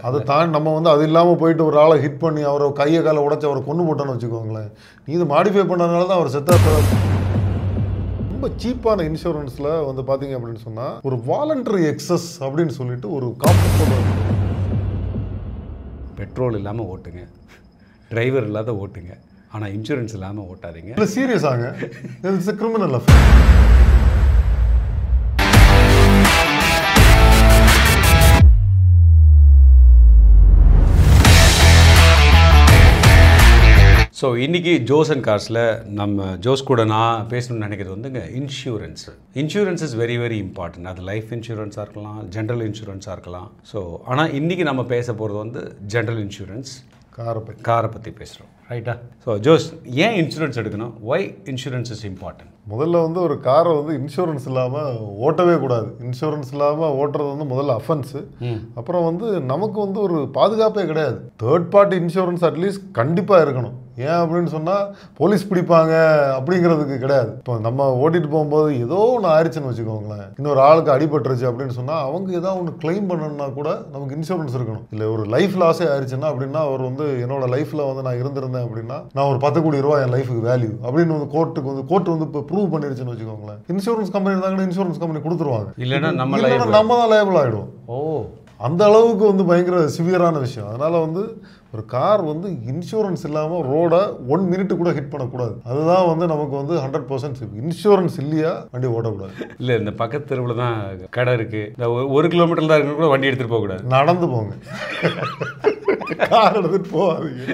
அதை தாண்டி நம்ம வந்து அது இல்லாமல் போயிட்டு ஒரு ஆளை ஹிட் பண்ணி அவரை கையை காலை உடைச்சு அவரை கொண்டு போட்டோன்னு வச்சுக்கோங்களேன் நீ இது மாடிஃபை பண்ணதுனால தான் அவர் செத்த ரொம்ப சீப்பான இன்சூரன்ஸில் வந்து பார்த்தீங்க அப்படின்னு சொன்னால் ஒரு வாலண்டரி எக்ஸஸ் அப்படின்னு சொல்லிட்டு ஒரு காப்பு பெட்ரோல் இல்லாமல் ஓட்டுங்க டிரைவர் இல்லாத ஓட்டுங்க ஆனால் இன்சூரன்ஸ் இல்லாமல் ஓட்டாதீங்க இல்லை சீரியஸ் ஆங்க இட்ஸ் கிரிமினல் ஸோ இன்றைக்கி ஜோஸ் அண்ட் கார்ஸில் நம்ம ஜோஸ் கூட நான் பேசணும்னு நினைக்கிறது வந்துங்க insurance insurance is very very important அது லைஃப் இன்சூரன்ஸாக இருக்கலாம் ஜென்ரல் இன்சூரன்ஸாக இருக்கலாம் ஸோ ஆனால் இன்றைக்கி நம்ம பேச போகிறது வந்து ஜென்ரல் இன்சூரன்ஸ் காரை பற்றி காரை பற்றி பேசுகிறோம் ரைட்டா ஸோ ஜோஸ் ஏன் இன்சூரன்ஸ் எடுக்கணும் ஒய் இன்சூரன்ஸ் இஸ் இம்பார்ட்டன்ட் முதல்ல வந்து ஒரு காரை வந்து இன்சூரன்ஸ் இல்லாமல் ஓட்டவே கூடாது இன்சூரன்ஸ் இல்லாமல் ஓட்டுறது வந்து முதல்ல அஃபென்ஸு அப்புறம் வந்து நமக்கு வந்து ஒரு பாதுகாப்பே கிடையாது தேர்ட் பார்ட்டி இன்சூரன்ஸ் அட்லீஸ்ட் கண்டிப்பாக இருக்கணும் ஏன் அப்படின்னு சொன்னால் போலீஸ் பிடிப்பாங்க அப்படிங்கிறதுக்கு கிடையாது இப்போ நம்ம ஓட்டிட்டு போகும்போது ஏதோ ஒன்று ஆயிடுச்சுன்னு வச்சுக்கோங்களேன் இன்னொரு ஆளுக்கு அடிபட்டுருச்சு அப்படின்னு சொன்னால் அவங்க ஏதாவது ஒன்று கிளைம் பண்ணணும்னா கூட நமக்கு இன்சூரன்ஸ் இருக்கணும் இல்லை ஒரு லைஃப் லாஸே ஆயிடுச்சுன்னா அப்படின்னா அவர் வந்து என்னோட லைஃப்பில் வந்து நான் இருந்திருந்தேன் அப்படின்னா நான் ஒரு பத்து கோடி ரூபாய் என் லைஃபுக்கு வேல்யூ அப்படின்னு வந்து கோர்ட்டுக்கு வந்து கோர்ட் வந்து இப்போ ப்ரூவ் பண்ணிருச்சுன்னு வச்சுக்கோங்களேன் இன்சூரன்ஸ் கம்பெனி இருந்தாங்கன்னா இன்சூரன்ஸ் கம்பெனி கொடுத்துருவாங்க இல்லைன்னா நம்ம இல்லைன்னா liable. நம்ம தான் லேபிள் ஆகிடும் ஓ அந்த அளவுக்கு வந்து பயங்கர சிவியரான விஷயம் அதனால வந்து ஒரு கார் வந்து இன்சூரன்ஸ் இல்லாமல் ரோடை ஒன் மினிட் கூட ஹிட் பண்ணக்கூடாது அதுதான் வந்து நமக்கு வந்து ஹண்ட்ரட் பர்சன்ட் இன்சூரன்ஸ் இல்லையா வண்டி ஓடக்கூடாது இல்லை இந்த பக்கத்து தெருவில் தான் கடை இருக்குது இந்த ஒரு- ஒரு கிலோமீட்டர் தான் இருக்கு கூட வண்டி எடுத்துகிட்டு போகக்கூடாது நடந்து போங்க கார் எடுத்துட்டு போகாதீங்க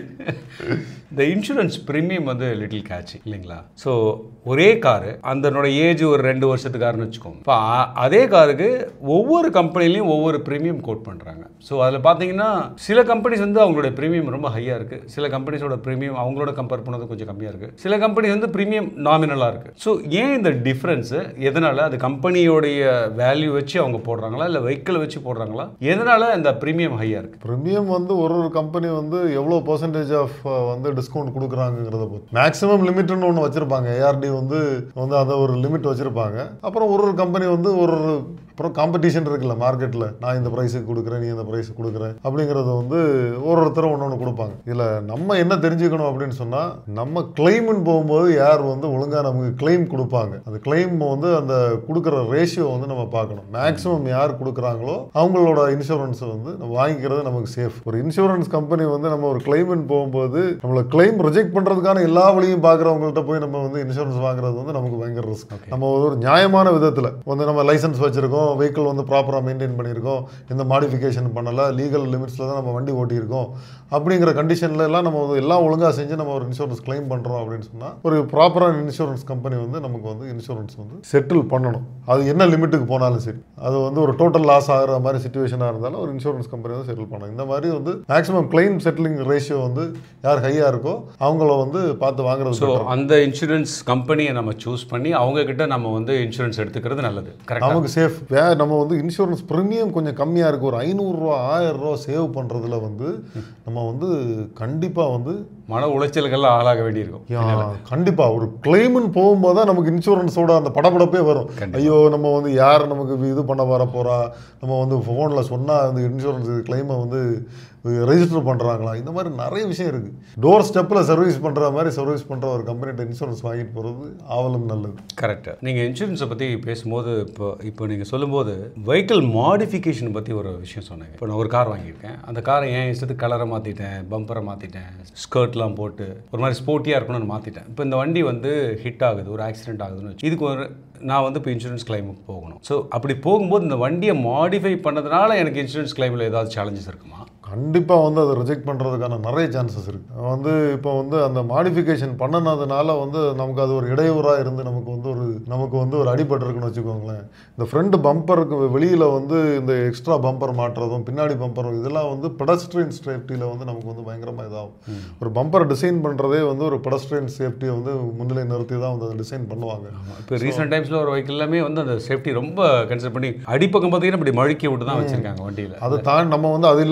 இந்த இன்சூரன்ஸ் ப்ரீமியம் வந்து லிட்டில் கேட்சி இல்லைங்களா ஸோ ஒரே காரு அதனோட ஏஜ் ஒரு ரெண்டு வருஷத்துக்காருன்னு வச்சுக்கோங்க இப்போ அ- அதே காருக்கு ஒவ்வொரு கம்பெனிலையும் ஒவ்வொரு ப்ரீமியம் கோட் பண்ணுறாங்க ஸோ அதில் பார்த்தீங்கன்னா சில கம்பெனிஸ் வந்து அவங்களுடைய ப்ரீமியம் ரொம்ப ஹையாக இருக்குது சில கம்பெனிஸோட ப்ரீமியம் அவங்களோட கம்பேர் பண்ணது கொஞ்சம் கம்மியாக இருக்குது சில கம்பெனி வந்து ப்ரீமியம் நாமினலாக இருக்குது ஸோ ஏன் இந்த டிஃப்ரென்ஸு எதனால் அது கம்பெனியோடைய வேல்யூ வச்சு அவங்க போடுறாங்களா இல்லை வெஹிக்கிள் வச்சு போடுறாங்களா எதனால் இந்த ப்ரீமியம் ஹையாக இருக்குது ப்ரீமியம் வந்து ஒரு ஒரு கம்பெனி வந்து எவ்வளோ பர்சன்டேஜ் ஆஃப் வந்து டிஸ்கவுண்ட் கொடுக்குறாங்கிறத பொறுத்து மேக்ஸிமம் லிமிட்னு ஒன்று வச்சுருப்பாங்க ஏஆர்டி வந்து வந்து அதை ஒரு லிமிட் வச்சுருப்பாங்க அப்புறம் ஒரு ஒரு கம்பெனி வந்து ஒரு ஒரு அப்புறம் காம்படிஷன் இருக்குல்ல மார்க்கெட்டில் நான் இந்த ப்ரைஸுக்கு கொடுக்குறேன் நீ இந்த ப்ரைஸுக்கு கொடுக்குறேன் அப்படிங்கிறத வந்து ஒரு ஒருத்தரும் ஒன்று ஒன்று கொடுப்பாங்க இதில் நம்ம என்ன தெரிஞ்சுக்கணும் அப்படின்னு சொன்னால் நம்ம கிளைம்னு போகும்போது யார் வந்து ஒழுங்காக நமக்கு கிளைம் கொடுப்பாங்க அந்த கிளைம் வந்து அந்த கொடுக்குற ரேஷியோ வந்து நம்ம பார்க்கணும் மேக்ஸிமம் யார் கொடுக்குறாங்களோ அவங்களோட இன்சூரன்ஸ் வந்து நம்ம வாங்கிக்கிறது நமக்கு சேஃப் ஒரு இன்சூரன்ஸ் கம்பெனி வந்து நம்ம ஒரு கிளைம்னு போகும்போது நம்மளை கிளைம் ரிஜெக்ட் பண்ணுறதுக்கான எல்லா வழியும் பார்க்குறவங்கள்ட்ட போய் நம்ம வந்து இன்சூரன்ஸ் வாங்குறது வந்து நமக்கு பயங்கர ரிஸ்க் நம்ம ஒரு நியாயமான விதத்தில் வந்து நம்ம லைசன்ஸ் வச்சிருக்கோம் வெஹிக்கிள் வந்து ப்ராப்பராக மெயின்டைன் பண்ணியிருக்கோம் எந்த மாடிஃபிகேஷன் பண்ணலை லீகல் லிமிட்ஸில் தான் நம்ம வண்டி ஓட்டியிருக்கோம் அப்படிங்கிற கண்டிஷன்ல எல்லாம் நம்ம வந்து எல்லாம் ஒழுங்காக செஞ்சு நம்ம ஒரு இன்சூரன்ஸ் கிளைம் பண்ணுறோம் அப்படின்னு சொன்னால் ஒரு ப்ராப்பரான இன்சூரன்ஸ் கம்பெனி வந்து நமக்கு வந்து இன்சூரன்ஸ் வந்து செட்டில் பண்ணணும் அது என்ன லிமிட்டுக்கு போனாலும் சரி அது வந்து ஒரு டோட்டல் லாஸ் ஆகிற மாதிரி சுச்சுவேஷனாக இருந்தாலும் ஒரு இன்சூரன்ஸ் கம்பெனி வந்து செட்டில் பண்ணணும் இந்த மாதிரி வந்து மேக்ஸிமம் கிளைம் செட்டிலிங் ரேஷியோ வந்து யார் ஹையாக இருக்கோ அவங்கள வந்து பார்த்து வாங்குறது ஸோ better. அந்த இன்சூரன்ஸ் கம்பெனியை நம்ம சூஸ் பண்ணி அவங்க கிட்ட நம்ம வந்து இன்சூரன்ஸ் எடுத்துக்கிறது நல்லது கரெக்டாக நமக்கு சேஃப் வே நம்ம வந்து இன்சூரன்ஸ் ப்ரீமியம் கொஞ்சம் கம்மியாக இருக்குது ஒரு ஐநூறுரூவா ஆயிரம் ரூபா சேவ் பண்ணுறதுல வந்து நம்ம வந்து கண்டிப்பாக வந்து மன உளைச்சல்கள்லாம் ஆளாக வேண்டியிருக்கும் யா, கண்டிப்பா ஒரு கிளைம்னு போகும்போது தான் நமக்கு இன்சூரன்ஸோட அந்த படபடப்பே வரும் ஐயோ நம்ம வந்து யார் நமக்கு இது பண்ண வர போறா நம்ம வந்து ஃபோனில் சொன்னால் அந்த இன்சூரன்ஸ் கிளைமை வந்து ரெஜிஸ்டர் பண்ணுறாங்களா இந்த மாதிரி நிறைய விஷயம் இருக்குது டோர் ஸ்டெப்பில் சர்வீஸ் பண்ணுற மாதிரி சர்வீஸ் பண்ணுற ஒரு கம்பெனிகிட்ட இன்சூரன்ஸ் வாங்கிட்டு போகிறது ஆவலும் நல்லது கரெக்டாக நீங்கள் இன்சூரன்ஸை பற்றி பேசும்போது இப்போ இப்போ நீங்கள் சொல்லும்போது வெஹிக்கிள் மாடிஃபிகேஷன் பற்றி ஒரு விஷயம் சொன்னீங்க இப்போ நான் ஒரு கார் வாங்கியிருக்கேன் அந்த காரை ஏன் இஷ்டத்துக்கு கலரை மாற்றிட்டேன் பம்பரை மாற்றிட்டேன் ஸ்கர்ட்லாம் போட்டு ஒரு மாதிரி ஸ்போர்ட்டியாக இருக்கணும்னு மாற்றிட்டேன் இப்போ இந்த வண்டி வந்து ஹிட் ஆகுது ஒரு ஆக்சிடென்ட் ஆகுதுன்னு வச்சு இதுக்கு ஒரு நான் வந்து இப்போ இன்சூரன்ஸ் கிளைமுக்கு போகணும் ஸோ அப்படி போகும்போது இந்த வண்டியை மாடிஃபை பண்ணதுனால எனக்கு இன்சூரன்ஸ் கிளைமில் ஏதாவது சேலஞ்சஸ் இருக்குமா கண்டிப்பாக வந்து அதை ரிஜெக்ட் பண்ணுறதுக்கான நிறைய சான்சஸ் இருக்குது வந்து இப்போ வந்து அந்த மாடிஃபிகேஷன் பண்ணனதுனால வந்து நமக்கு அது ஒரு இடையூறாக இருந்து நமக்கு வந்து ஒரு நமக்கு வந்து ஒரு அடிபட்டிருக்குன்னு வச்சுக்கோங்களேன் இந்த ஃப்ரண்ட் பம்பருக்கு வெளியில் வந்து இந்த எக்ஸ்ட்ரா பம்பர் மாட்டுறதும் பின்னாடி பம்பரும் இதெல்லாம் வந்து பெடஸ்ட்ரியன் சேஃப்டியில் வந்து நமக்கு வந்து பயங்கரமாக இதாகும் ஒரு பம்பர் டிசைன் பண்ணுறதே வந்து ஒரு பெடஸ்ட்ரியன் சேஃப்டியை வந்து முன்னிலை நிறுத்தி தான் வந்து அதை டிசைன் பண்ணுவாங்க இப்போ ரீசெண்ட் டைம்ஸில் ஒரு வெஹிக்கிள் எல்லாமே வந்து அந்த சேஃப்டி ரொம்ப கன்சிடர் பண்ணி அடிப்பக்கம் பார்த்தீங்கன்னா இப்படி மழுக்கி விட்டு தான் வச்சிருக்காங்க வண்டியில் அதை தாண்டி நம்ம வந்து அது இல்லாமல் போயிட்டு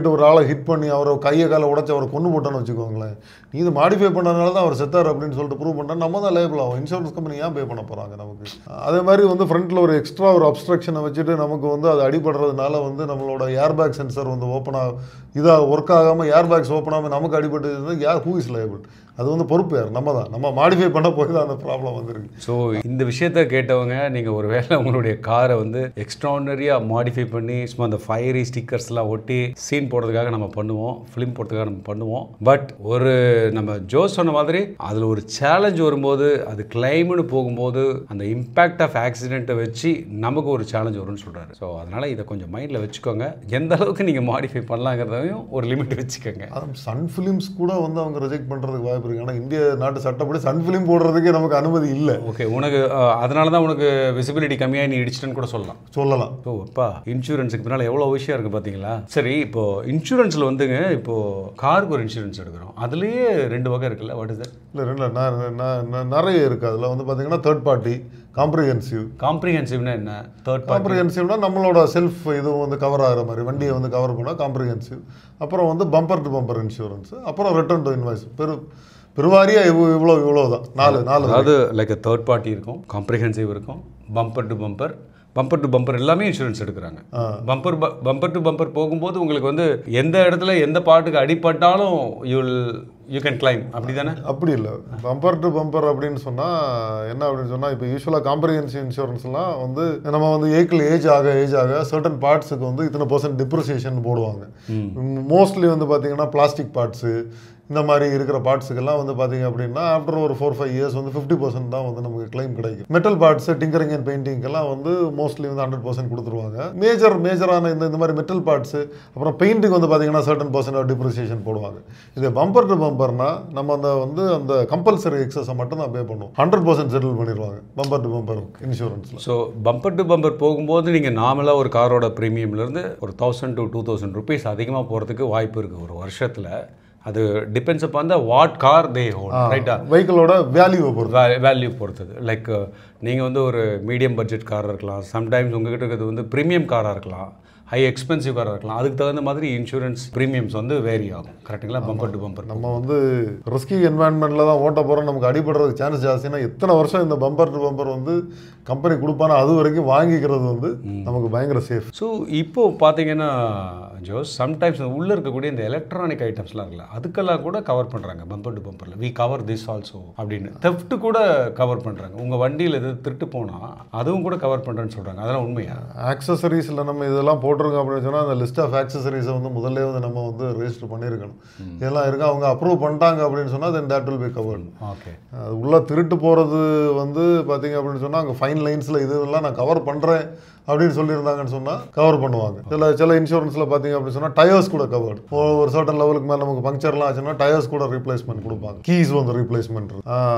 போயிட்டு ஒரு ஆளை ஹிட் பண்ணி அவரை கையை காலை உடச்சி அவரை கொண்டு போட்டோன்னு வச்சுக்கோங்களேன் நீ இது மாடிஃபை பண்ணதுனால தான் அவர் செத்தார் அப்படின்னு சொல்லிட்டு ப்ரூவ் பண்ணா நம்ம தான் லேபிள் ஆகும் இன்சூரன்ஸ் கம்பெனி ஏன் பே பண்ண போகிறாங்க நமக்கு அதே மாதிரி வந்து ஃப்ரண்ட்டில் ஒரு எக்ஸ்ட்ரா ஒரு அப்ஸ்ட்ரக்ஷனை வச்சுட்டு நமக்கு வந்து அது அடிபடுறதுனால வந்து நம்மளோட ஏர்பேக் சென்சர் வந்து ஓப்பன் ஆக இதாக ஒர்க் ஆகாமல் ஏர்பேக்ஸ் ஓப்பன் ஆகாமல் நமக்கு அடிபட்டு யார் ஹூ இஸ் லேபிள் அது வந்து பொறுப்பு யார் நம்ம தான் நம்ம மாடிஃபை பண்ண போய் தான் அந்த ப்ராப்ளம் வந்திருக்கு ஸோ இந்த விஷயத்த கேட்டவங்க நீங்கள் ஒரு வேளை உங்களுடைய காரை வந்து எக்ஸ்ட்ரானரியாக மாடிஃபை பண்ணி சும்மா அந்த ஃபயரி ஸ்டிக்கர்ஸ்லாம் ஒட்டி சீன் போடுறதுக்காக நம்ம பண்ணுவோம் ஃபிலிம் போடுறதுக்காக நம்ம பண்ணுவோம் பட் ஒரு நம்ம ஜோஸ் சொன்ன மாதிரி அதில் ஒரு சேலஞ்ச் வரும்போது அது கிளைம்னு போகும்போது அந்த இம்பேக்ட் ஆஃப் ஆக்சிடென்ட்டை வச்சு நமக்கு ஒரு சேலஞ்ச் வரும்னு சொல்கிறாரு ஸோ அதனால் இதை கொஞ்சம் மைண்டில் வச்சுக்கோங்க எந்த அளவுக்கு நீங்கள் மாடிஃபை பண்ணலாங்கிறதையும் ஒரு லிமிட் வச்சுக்கோங்க அதுவும் சன் ஃபிலிம்ஸ் கூட வந்து அவங்க ரிஜெக்ட் பண்ணுறதுக்கு வாய்ப்பு இருக்குது ஆனால் இந்திய நாட்டு சட்டப்படி சன் ஃபிலிம் போடுறதுக்கே நமக்கு அனுமதி இல்லை ஓகே உனக்கு அஹ், அதனால தான் உனக்கு விசிபிலிட்டி கம்மியாக நீ இடிச்சிட்டேன்னு கூட சொல்லலாம் சொல்லலாம் ஓ அப்பா இன்சூரன்ஸுக்கு பின்னால் எவ்வளோ விஷயம் இருக்குது பார்த்தீங்களா சரி இப்போ இன்சூரன்ஸில் வந்துங்க இப்போ காருக்கு ஒரு இன்சூரன்ஸ் எடுக்கிறோம் அதுலேயே ரெண்டு வகை இருக்குல்ல வாட் இஸ் இல்லை ரெண்டு நான் நான் நான் நிறைய இருக்குது அதில் வந்து பார்த்தீங்கன்னா தேர்ட் பார்ட்டி காம்ப்ரிஹென்சிவ் காம்ப்ரிஹென்சிவ்னா என்ன தேர்ட் பார்ட்டி காம்ப்ரிஹென்சிவ்னா நம்மளோட செல்ஃப் இதுவும் வந்து கவர் ஆகிற மாதிரி வண்டியை வந்து கவர் பண்ணால் காம்ப்ரிஹென்சிவ் அப்புறம் வந்து பம்பர் டு பம்பர் இன்சூரன்ஸ் அப்புறம் ரிட்டர்ன் டு இன்வாய்ஸ் பெரு பெருவாரியாக இவ்வளோ இவ்வளோ இவ்வளோ தான் நாலு நாலு அதாவது லைக் தேர்ட் பார்ட்டி இருக்கும் காம்ப்ரிஹென்சிவ் இருக்கும் bumper to bumper bumper to bumper எல்லாமே இன்சூரன்ஸ் எடுக்கிறாங்க பம்பர் பம்பர் டு பம்பர் போகும்போது உங்களுக்கு வந்து எந்த இடத்துல எந்த பாட்டுக்கு அடிபட்டாலும் யூ யூ கேன் கிளைம் அப்படி தானே அப்படி இல்லை பம்பர் டு பம்பர் அப்படின்னு சொன்னால் என்ன அப்படின்னு சொன்னால் இப்போ யூஸ்வலாக காம்ப்ரிஹென்சிவ் இன்சூரன்ஸ்லாம் வந்து நம்ம வந்து ஏக்கில் ஏஜ் ஆக ஏஜ் ஆக சர்டன் பார்ட்ஸுக்கு வந்து இத்தனை பர்சன்ட் டிப்ரிசியேஷன் போடுவாங்க மோஸ்ட்லி வந்து பார்த்தீங்கன்னா பிளாஸ்டிக் பார்ட்ஸு இந்த மாதிரி இருக்கிற பார்ட்ஸுக்கெல்லாம் வந்து பார்த்தீங்க அப்படின்னா ஆஃப்டர் ஒரு ஃபோர் ஃபைவ் இயர்ஸ் வந்து ஃபிஃப்டி பர்சன்ட் தான் வந்து நமக்கு கிளைம் கிடைக்கும் மெட்டல் பார்ட்ஸ் டிங்கரிங் அண்ட் பெயிண்டிங்கெல்லாம் வந்து மோஸ்ட்லி வந்து ஹண்ட்ரட் பர்சன்ட் கொடுத்துருவாங்க மேஜர் மேஜரான இந்த இந்த மாதிரி மெட்டல் பார்ட்ஸு அப்புறம் பெயிண்ட்டுக்கு வந்து பார்த்தீங்கன்னா சர்டன் பர்சன்ட் ஆஃப் டிப்ரிசியேஷன் போடுவாங்க இது பம்பர் டு பம்பர்னா நம்ம அந்த வந்து அந்த கம்பல்சரி எக்ஸஸை மட்டும் தான் பே பண்ணுவோம் ஹண்ட்ரட் பர்சன்ட் செட்டில் பண்ணிடுவாங்க பம்பர் டு பம்பர் இன்சூரன்ஸில் ஸோ பம்பர் டு பம்பர் போகும்போது நீங்கள் நார்மலாக ஒரு காரோட ப்ரீமியம்லேருந்து ஒரு thousand to two thousand rupees அதிகமாக போகிறதுக்கு வாய்ப்பு இருக்குது ஒரு வருஷத்தில் அது depends upon the what car they hold ரைட்டா வெஹிக்கிளோட வேல்யூவை பொறுத்து வேல்யூ பொறுத்தது லைக் நீங்கள் வந்து ஒரு மீடியம் பட்ஜெட் காராக இருக்கலாம் சம்டைம்ஸ் உங்ககிட்ட இருக்கிறது வந்து ப்ரீமியம் காராக இருக்கலாம் ஹை எக்ஸ்பென்சிவ் காராக இருக்கலாம் அதுக்கு தகுந்த மாதிரி இன்சூரன்ஸ் ப்ரீமியம்ஸ் வந்து வேரி ஆகும் கரெக்டுங்களா பம்பர் டு பம்பர் நம்ம வந்து ரிஸ்கி என்வாயன்மெண்ட்டில் தான் ஓட்ட போகிறோம் நமக்கு அடிபடுறதுக்கு சான்ஸ் ஜாஸ்தினா எத்தனை வருஷம் இந்த பம்பர் டு பம்பர் வந்து கம்பெனி கொடுப்பானா அது வரைக்கும் வாங்கிக்கிறது வந்து நமக்கு பயங்கர சேஃப் ஸோ இப்போ பார்த்தீங்கன்னா ஜோஸ் சம்டைம்ஸ் உள்ளே இருக்கக்கூடிய இந்த எலக்ட்ரானிக் ஐட்டம்ஸ்லாம் இருக்குல்ல அதுக்கெல்லாம் கூட கவர் பண்ணுறாங்க பம்பர் டு பம்பரில் வி கவர் திஸ் ஆல்சோ அப்படின்னு தெஃப்ட் கூட கவர் பண்ணுறாங்க உங்கள் வண்டியில் எது திருட்டு போனால் அதுவும் கூட கவர் பண்ணுறேன்னு சொல்கிறாங்க அதெல்லாம் உண்மையா ஆக்சசரிஸில் நம்ம இதெல்லாம் போட்டிருக்கோம் அப்படின்னு சொன்னால் அந்த லிஸ்ட் ஆஃப் ஆக்சசரிஸை வந்து முதல்ல வந்து நம்ம வந்து ரெஜிஸ்டர் பண்ணியிருக்கணும் இதெல்லாம் இருக்கு அவங்க அப்ரூவ் பண்ணிட்டாங்க அப்படின்னு சொன்னால் then that will be covered okay அது உள்ள திருட்டு போகிறது வந்து பார்த்தீங்க அப்படின்னு சொன்னால் அங்கே ஃபைன் லைன்ஸில் இதெல்லாம் நான் கவர் பண்ணுறேன் அப்படின்னு சொல்லியிருந்தாங்கன்னு சொன்னால் கவர் பண்ணுவாங்க சில சில இன்சூரன்ஸில் பார்த்தீங்க அப்படின்னு சொன்னால் டயர்ஸ் கூட கவர்டு ஒரு சர்டன் லெவலுக்கு மேலே நமக்கு பங்க்சர்லாம் ஆச்சுன்னா டயர்ஸ் கூட ரீப்ளேஸ்மெண்ட் கொடுப்பாங்க கீஸ் வந்து ரீப்ளேஸ்மெண்ட்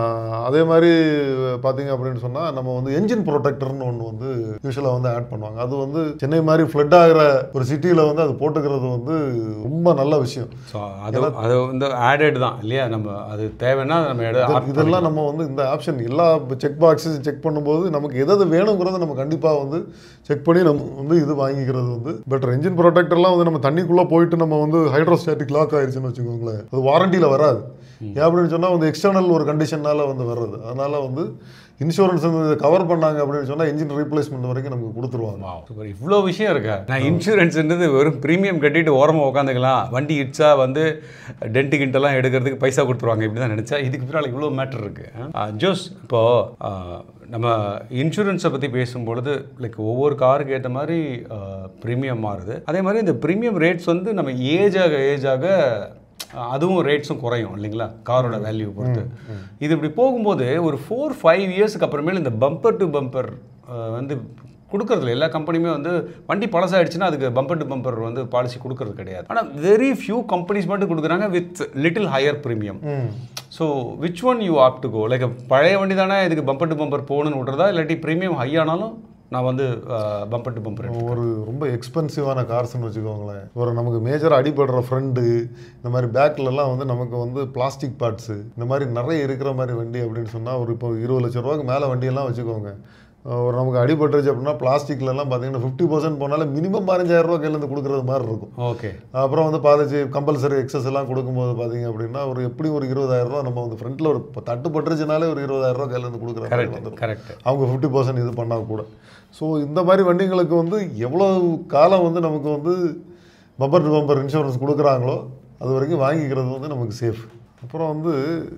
அதே மாதிரி பார்த்தீங்க அப்படின்னு சொன்னால் நம்ம வந்து என்ஜின் ப்ரொடெக்டர்னு ஒன்று வந்து யூஸ்வலாக வந்து ஆட் பண்ணுவாங்க அது வந்து சென்னை மாதிரி ஃப்ளட் ஆகிற ஒரு சிட்டியில் வந்து அது போட்டுக்கிறது வந்து ரொம்ப நல்ல விஷயம் ஸோ அது அது வந்து ஆடட் தான் இல்லையா நம்ம அது தேவைன்னா நம்ம எடு இது- இதெல்லாம் நம்ம வந்து இந்த ஆப்ஷன் எல்லா செக் பாக்ஸஸ் செக் பண்ணும்போது நமக்கு எது எது வேணுங்கிறத நம்ம கண்டிப்பாக வந்து செக் பண்ணி நம்ம வந்து இது வாங்கிக்கிறது வந்து பெட்டர் என்ஜின் ப்ரொடெக்டர்லாம் வந்து நம்ம தண்ணிக்குள்ளே போயிட்டு நம்ம வந்து ஹைட்ரோஸ்டாட்டிக் லாக் ஆயிடுச்சுன்னு வச்சுக்கோங்களேன் அது வாரண்டியில் வராது ஏன் அப்படின்னு சொன்னால் வந்து எக்ஸ்டர்னல் ஒரு கண்டிஷனால வந்து வர்றது அதனால வந்து இன்சூரன்ஸ் வந்து இதை கவர் பண்ணாங்க அப்படின்னு சொன்னால் என்ஜின் ரீப்ளேஸ்மெண்ட் வரைக்கும் நமக்கு கொடுத்துருவாங்க சூப்பர் இவ்வளோ விஷயம் இருக்கா நான் இன்சூரன்ஸ்ன்றது வெறும் ப்ரீமியம் கட்டிட்டு ஓரமாக உட்காந்துக்கலாம் வண்டி இட்ஸா வந்து டென்ட்டு கிண்டெல்லாம் எடுக்கிறதுக்கு பைசா கொடுத்துருவாங்க இப்படி தான் நினச்சா இதுக்கு பின்னால் இவ்வளோ மேட்டர் இருக்குது ஜோஸ் இப்போது நம்ம இன்சூரன்ஸை பற்றி பேசும்பொழுது லைக் ஒவ்வொரு காருக்கு ஏற்ற மாதிரி ப்ரீமியம் மாறுது அதே மாதிரி இந்த ப்ரீமியம் ரேட்ஸ் வந்து நம்ம ஏஜ் ஆக ஏஜ் ஆக அதுவும் ரேட்ஸும் குறையும் இல்லைங்களா காரோட வேல்யூ பொறுத்து இது இப்படி போகும்போது ஒரு ஃபோர் ஃபைவ் இயர்ஸ்க்கு அப்புறமேல இந்த பம்பர் டு பம்பர் வந்து கொடுக்கறதில்ல எல்லா கம்பெனியுமே வந்து வண்டி பழசாயிடுச்சுன்னா அதுக்கு பம்பர் டு பம்பர் வந்து பாலிசி கொடுக்கறது கிடையாது ஆனால் வெரி ஃபியூ கம்பெனிஸ் மட்டும் கொடுக்குறாங்க with little higher premium so which one you have to go like பழைய வண்டி தானே இதுக்கு பம்பர் டு பம்பர் போகணும்னு விட்றதா இல்லாட்டி ப்ரீமியம் ஹை ஆனாலும் நான் வந்து பம்பர் டு பம்பர் ஒரு ரொம்ப எக்ஸ்பென்சிவான கார்ஸ்னு வச்சுக்கோங்களேன் ஒரு நமக்கு மேஜர் அடிபடுற ஃப்ரெண்டு இந்த மாதிரி பேக்லலாம் வந்து நமக்கு வந்து பிளாஸ்டிக் பார்ட்ஸு இந்த மாதிரி நிறைய இருக்கிற மாதிரி வண்டி அப்படின்னு சொன்னால் ஒரு இப்போ இருபது லட்ச ரூபாய்க்கு மேலே வண்டியெல்லாம் வச்சுக்கோங்க அஹ் ஒரு நமக்கு அடிபட்டுருச்சு அப்படின்னா பிளாஸ்டிக்லலாம் பார்த்தீங்கன்னா ஃபிஃப்டி பர்சன்ட் போனாலே மினிமம் பதினஞ்சாயிரம் ரூபா கையிலேருந்து கொடுக்குறது மாதிரி இருக்கும் ஓகே அப்புறம் வந்து பதினஞ்சு கம்பல்சரி எக்ஸஸ் எல்லாம் கொடுக்கும்போது பார்த்தீங்க அப்படின்னா ஒரு எப்படி ஒரு இருபதாயிரம் ரூபா நம்ம வந்து ஃப்ரண்ட்டில் ஒரு ப- தட்டு பட்டுருச்சுனாலே ஒரு இருபதாயிரம் ரூபா கையிலேருந்து கொடுக்குற மாதிரி கரெக்ட் வந்துடும் கரெக்ட் அவங்க ஃபிஃப்டி பர்சன்ட் இது பண்ணால் கூட ஸோ இந்த மாதிரி வண்டிங்களுக்கு வந்து எவ்வளோ காலம் வந்து நமக்கு வந்து பம்பர் டு பம்பர் இன்சூரன்ஸ் கொடுக்குறாங்களோ அது வரைக்கும் வாங்கிக்கிறது வந்து நமக்கு சேஃப் அப்புறம் வந்து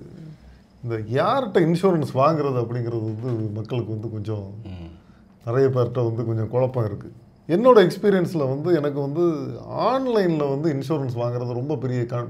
இந்த யார்கிட்ட இன்சூரன்ஸ் வாங்குறது அப்படிங்கிறது வந்து மக்களுக்கு வந்து கொஞ்சம் நிறைய பேர்கிட்ட வந்து கொஞ்சம் குழப்பம் இருக்குது என்னோட எக்ஸ்பீரியன்ஸில் வந்து எனக்கு வந்து ஆன்லைனில் வந்து இன்சூரன்ஸ் வாங்குறது ரொம்ப பெரிய கான்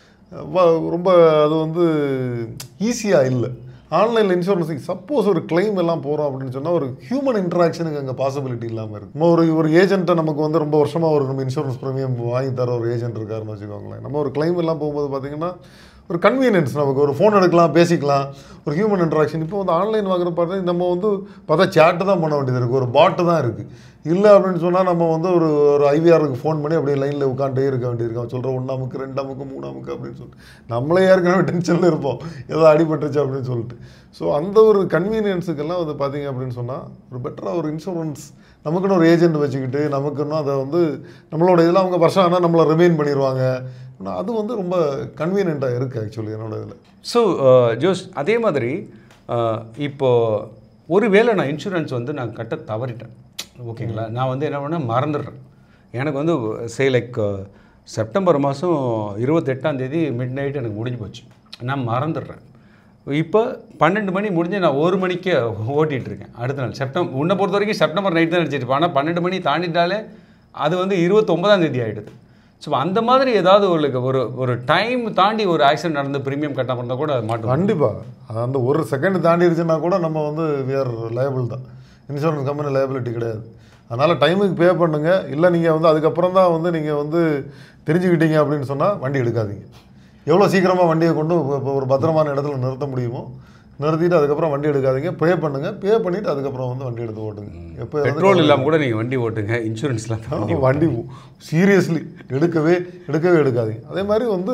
வ- ரொம்ப அது வந்து ஈஸியாக இல்லை ஆன்லைனில் இன்சூரன்ஸ் சப்போஸ் ஒரு claim எல்லாம் போகிறோம் அப்படின்னு சொன்னால் ஒரு ஹியூமன் இன்ட்ராக்ஷனுக்கு அங்கே பாசிபிலிட்டி இல்லாமல் இருக்கு நம்ம ஒரு ஒரு ஏஜென்ட்டை நமக்கு வந்து ரொம்ப வருஷமாக ஒரு நம்ம இன்சூரன்ஸ் ப்ரீமியம் வாங்கி தர ஒரு ஏஜென்ட் இருக்காருன்னு வச்சுக்கோங்களேன் நம்ம ஒரு claim எல்லாம் போகும்போது பார்த்தீங்கன்னா ஒரு கன்வீனியன்ஸ் நமக்கு ஒரு ஃபோன் எடுக்கலாம் பேசிக்கலாம் ஒரு ஹியூமன் இன்ட்ராக்ஷன் இப்போ வந்து ஆன்லைன் வாங்குற பார்த்தா நம்ம வந்து பார்த்தா சேட்டு தான் பண்ண வேண்டியது இருக்குது ஒரு பாட்டு தான் இருக்குது இல்லை அப்படின்னு சொன்னால் நம்ம வந்து ஒரு ஒரு ஐவிஆருக்கு ஃபோன் பண்ணி அப்படியே லைனில் உட்காந்துட்டே இருக்க வேண்டியிருக்கோம் சொல்கிற ஒன்றாமுக்கு ரெண்டாமுக்கு மூணாமுக்கு அப்படின்னு சொல்லிட்டு நம்மளே ஏற்கனவே டென்ஷனில் இருப்போம் ஏதோ அடிபட்டுருச்சு அப்படின்னு சொல்லிட்டு ஸோ அந்த ஒரு கன்வீனியன்ஸுக்கெல்லாம் வந்து பார்த்தீங்க அப்படின்னு சொன்னால் ஒரு பெட்டராக ஒரு இன்சூரன்ஸ் நமக்குன்னு ஒரு ஏஜென்ட் வச்சுக்கிட்டு நமக்குன்னு அதை வந்து நம்மளோட இதெல்லாம் அவங்க வருஷம் ஆனால் நம்மளை ரிமைன் பண்ணிடுவாங்க ஆனா அது வந்து ரொம்ப கன்வீனியண்ட்டாக இருக்குது ஆக்சுவலி என்னோட இதில் ஸோ ஜோஸ் அதே மாதிரி அஹ், இப்போ ஒருவேளை நான் இன்சூரன்ஸ் வந்து நான் கட்ட தவறிட்டேன் ஓகேங்களா நான் வந்து என்ன பண்ணேன் மறந்துடுறேன் எனக்கு வந்து சே லைக் செப்டம்பர் மாதம் இருபத்தெட்டாம் தேதி மிட் நைட் எனக்கு முடிஞ்சு போச்சு நான் மறந்துடுறேன் இப்போ பன்னெண்டு மணி முடிஞ்சு நான் ஒரு மணிக்கு ஓட்டிகிட்டு இருக்கேன் அடுத்த நாள் செப்டம்பர் உன்னை பொறுத்த வரைக்கும் செப்டம்பர் நைட் தான் நினச்சிட்டு ஆனால் பன்னெண்டு மணி தாண்டிட்டாலே அது வந்து இருபத்தொம்பதாம் தேதி ஆகிடுது ஸோ அந்த மாதிரி ஏதாவது உங்களுக்கு ஒரு ஒரு டைம் தாண்டி ஒரு ஆக்சிடென்ட் நடந்து ப்ரீமியம் கட்ட பண்ணால் கூட அது மாட்டோம் கண்டிப்பாக அது அந்த ஒரு செகண்ட் தாண்டிடுச்சுன்னா கூட நம்ம வந்து விஆர் லைபிள் தான் இன்சூரன்ஸ் கம்பெனி லைபிலிட்டி கிடையாது அதனால் டைமுக்கு பே பண்ணுங்க இல்லை நீங்கள் வந்து அதுக்கப்புறம் தான் வந்து நீங்கள் வந்து தெரிஞ்சுக்கிட்டீங்க அப்படின்னு சொன்னால் வண்டி எடுக்காதீங்க எவ்வளோ சீக்கிரமாக வண்டியை கொண்டு இப்ப- இப்ப ஒரு பத்திரமான இடத்துல நிறுத்த முடியுமோ நிறுத்திட்டு அதுக்கப்புறம் வண்டி எடுக்காதீங்க பே பண்ணுங்க பே பண்ணிவிட்டு அதுக்கப்புறம் வந்து வண்டி எடுத்து ஓட்டுங்க எப்போ பெட்ரோல் இல்லாமல் கூட நீங்கள் வண்டி ஓட்டுங்க இன்சூரன்ஸ் இல்லாமல் வண்டி சீரியஸ்லி எடுக்கவே எடுக்கவே எடுக்காதீங்க அதே மாதிரி வந்து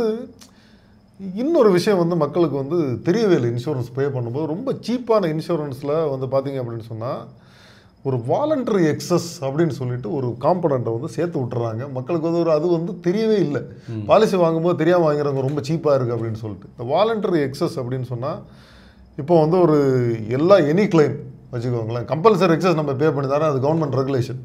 இன்னொரு விஷயம் வந்து மக்களுக்கு வந்து தெரியவே இல்லை இன்சூரன்ஸ் பே பண்ணும்போது ரொம்ப சீப்பான இன்சூரன்ஸில் வந்து பார்த்தீங்க அப்படின்னு சொன்னால் ஒரு வாலண்டரி எக்ஸஸ் அப்படின்னு சொல்லிட்டு ஒரு காம்பனண்ட்டை வந்து சேர்த்து விட்டுறாங்க மக்களுக்கு வந்து ஒரு அது வந்து தெரியவே இல்லை பாலிசி வாங்கும்போது தெரியாமல் வாங்குறவங்க ரொம்ப சீப்பாக இருக்குது அப்படின்னு சொல்லிட்டு இந்த வாலண்டரி எக்ஸஸ் அப்படின்னு சொன்னால் இப்போ வந்து ஒரு எல்லா எனி கிளைம் வச்சுக்கோங்களேன் கம்பல்சரி எக்ஸஸ் நம்ம பே பண்ணி தரேன் அது கவர்மெண்ட் ரெகுலேஷன்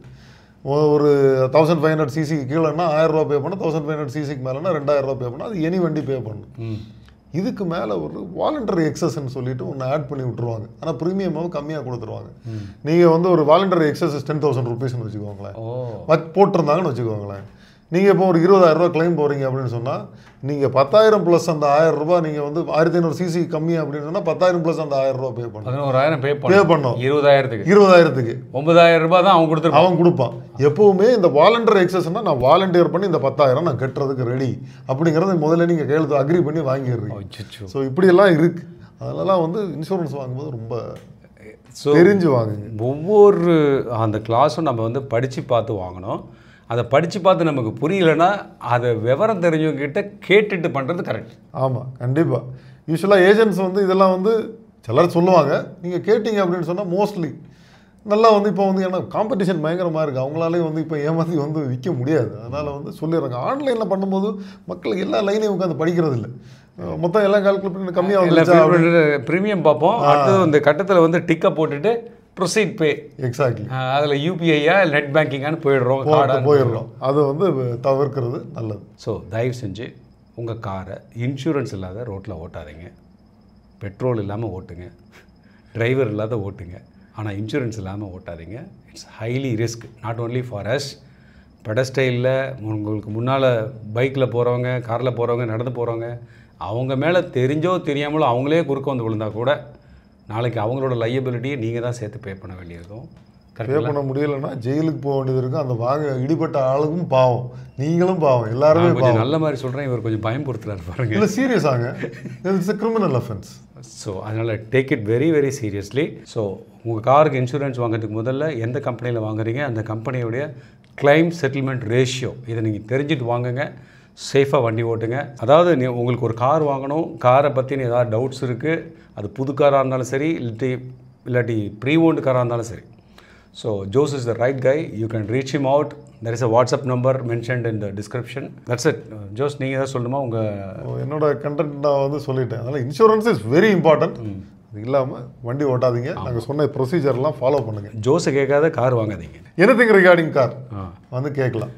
ஒரு தௌசண்ட் ஃபைவ் ஹண்ட்ரட் சிசிக்கு கீழேனா ஆயிரம் ரூபா பே பண்ணணும் தௌசண்ட் ஃபைவ் ஹண்ட்ரட் சிசிக்கு மேலேனா ரெண்டாயிரம் ரூபா பே பண்ணணும் அது எனி வண்டி பே பண்ணணும் இதுக்கு மேலே ஒரு வாலண்டரி எக்ஸஸ்ன்னு சொல்லிட்டு ஒன்று ஆட் பண்ணி விட்டுருவாங்க ஆனால் ப்ரீமியமாகவும் கம்மியாக கொடுத்துருவாங்க நீங்கள் வந்து ஒரு வாலண்டரி எக்ஸஸ் டென் தௌசண்ட் ருபீஸ்னு வச்சுக்கோங்களேன் ஓ வச் போட்டிருந்தாங்கன்னு வச்சுக்கோங்களேன் நீங்கள் இப்போ ஒரு இருபதாயிரம் ரூபாய் கிளைம் போகிறீங்க அப்படின்னு சொன்னால் நீங்கள் பத்தாயிரம் ப்ளஸ் அந்த ஆயிரம் ரூபாய் நீங்கள் வந்து ஆயிரத்தி ஐநூறு சிசி கம்மி அப்படின்னு சொன்னால் பத்தாயிரம் ப்ளஸ் அந்த ஆயிரம் ரூபாய் பே பண்ணணும் பதினோராயிரம் பே பே பண்ண பண்ணோம் இருபதாயிரத்துக்கு இருபதாயிரத்துக்கு ஒன்பதாயிரம் ரூபாய் தான் அவங்க கொடுத்துருப்பாங்க அவன் கொடுப்பான் எப்பவுமே இந்த வாலண்டியர் எக்ஸஸ்னா நான் வாலண்டியர் பண்ணி இந்த பத்தாயிரம் நான் கட்டுறதுக்கு ரெடி அப்படிங்கிறத முதல்ல நீங்கள் கையெழுத்து அக்ரி பண்ணி வாங்கிடுறீங்க அச்சச்சோ. ஸோ இப்படியெல்லாம் இருக்கு அதெல்லாம் வந்து இன்சூரன்ஸ் வாங்கும்போது ரொம்ப ஸோ தெரிஞ்சு வாங்குங்க ஒவ்வொரு அந்த கிளாஸும் நம்ம வந்து படித்து பார்த்து வாங்கணும் அதை படித்து பார்த்து நமக்கு புரியலைன்னா அதை விவரம் தெரிஞ்சவங்க கிட்ட கேட்டுட்டு பண்ணுறது கரெக்ட் ஆமாம் கண்டிப்பாக யூஸ்வலாக ஏஜென்ட்ஸ் வந்து இதெல்லாம் வந்து சிலர் சொல்லுவாங்க நீங்கள் கேட்டீங்க அப்படின்னு சொன்னால் மோஸ்ட்லி நல்லா வந்து இப்போ வந்து ஏன்னா காம்படிஷன் பயங்கரமாக இருக்குது அவங்களாலே வந்து இப்போ ஏமாற்றி வந்து விற்க முடியாது அதனால் வந்து சொல்லிடுறாங்க ஆன்லைனில் பண்ணும்போது மக்கள் எல்லா லைனையும் உட்காந்து படிக்கிறது இல்லை மொத்தம் எல்லாம் கால்குலேட் பண்ணி கம்மியாக வந்துருச்சா ப்ரீமியம் பார்ப்போம் அடுத்தது இந்த கட்டத்தில் வந்து டிக்கை போட்டுட்டு ப்ரொசீட் பே எக்ஸாக்ட்லி அதில் யூபிஐயா நெட் பேங்கிங்கான்னு போயிடுறோம் கார்டா போயிடுறோம் அது வந்து தவிர்க்கிறது நல்லது ஸோ தயவு செஞ்சு உங்கள் காரை இன்சூரன்ஸ் இல்லாத ரோட்டில் ஓட்டாதீங்க பெட்ரோல் இல்லாமல் ஓட்டுங்க டிரைவர் இல்லாத ஓட்டுங்க ஆனால் இன்சூரன்ஸ் இல்லாமல் ஓட்டாதீங்க it's highly risk not only for us பெடஸ்டைலில் உங்களுக்கு முன்னால் பைக்கில் போகிறவங்க காரில் போகிறவங்க நடந்து போகிறவங்க அவங்க மேலே தெரிஞ்சோ தெரியாமலோ அவங்களே குறுக்க வந்து விழுந்தா கூட நாளைக்கு அவங்களோட லையபிலிட்டியை நீங்கள் தான் சேர்த்து பே பண்ண வேண்டியிருக்கும் பே கரெக்ட் பண்ண முடியலன்னா ஜெயிலுக்கு போக வேண்டியது இருக்கும் அந்த வாங்க இடிபட்ட ஆளுக்கும் பாவம் நீங்களும் பாவம் எல்லாருமே நான் பாவம் கொஞ்சம் நல்ல மாதிரி சொல்கிறேன் இவர் கொஞ்சம் பயம்படுத்துறாரு பாருங்க இல்லை சீரியஸ் ஆங்க இட்ஸ் கிரிமினல் அஃபென்ஸ் ஸோ அதனால் take it very very seriously so உங்கள் காருக்கு இன்சூரன்ஸ் வாங்குறதுக்கு முதல்ல எந்த கம்பெனியில் வாங்குறீங்க அந்த கம்பெனியுடைய கிளைம் செட்டில்மெண்ட் ரேஷியோ இதை நீங்கள் தெரிஞ்சுட்டு வாங்குங்க சேஃபாக வண்டி ஓட்டுங்க அதாவது நீ உங்களுக்கு ஒரு கார் வாங்கணும் காரை பற்றின ஏதாவது டவுட்ஸ் இருக்குது அது புது காராக இருந்தாலும் சரி இல்லாட்டி இல்லாட்டி ப்ரீ ஓன்டு காராக இருந்தாலும் சரி so Jose is the right guy you can reach him out there is a WhatsApp number mentioned in the description that's it Jose நீங்கள் ஏதாவது சொல்லணுமா உங்கள் என்னோட கண்டென்ட் நான் வந்து சொல்லிட்டேன் அதனால் இன்சூரன்ஸ் இஸ் வெரி இம்பார்ட்டன்ட் அது இல்லாமல் வண்டி ஓட்டாதீங்க நாங்கள் சொன்ன ப்ரொசீஜர்லாம் ஃபாலோ பண்ணுங்கள் ஜோஸை கேட்காத கார் வாங்காதீங்க எனிதிங் ரிகார்டிங் கார் ஆ வந்து கேட்கலாம்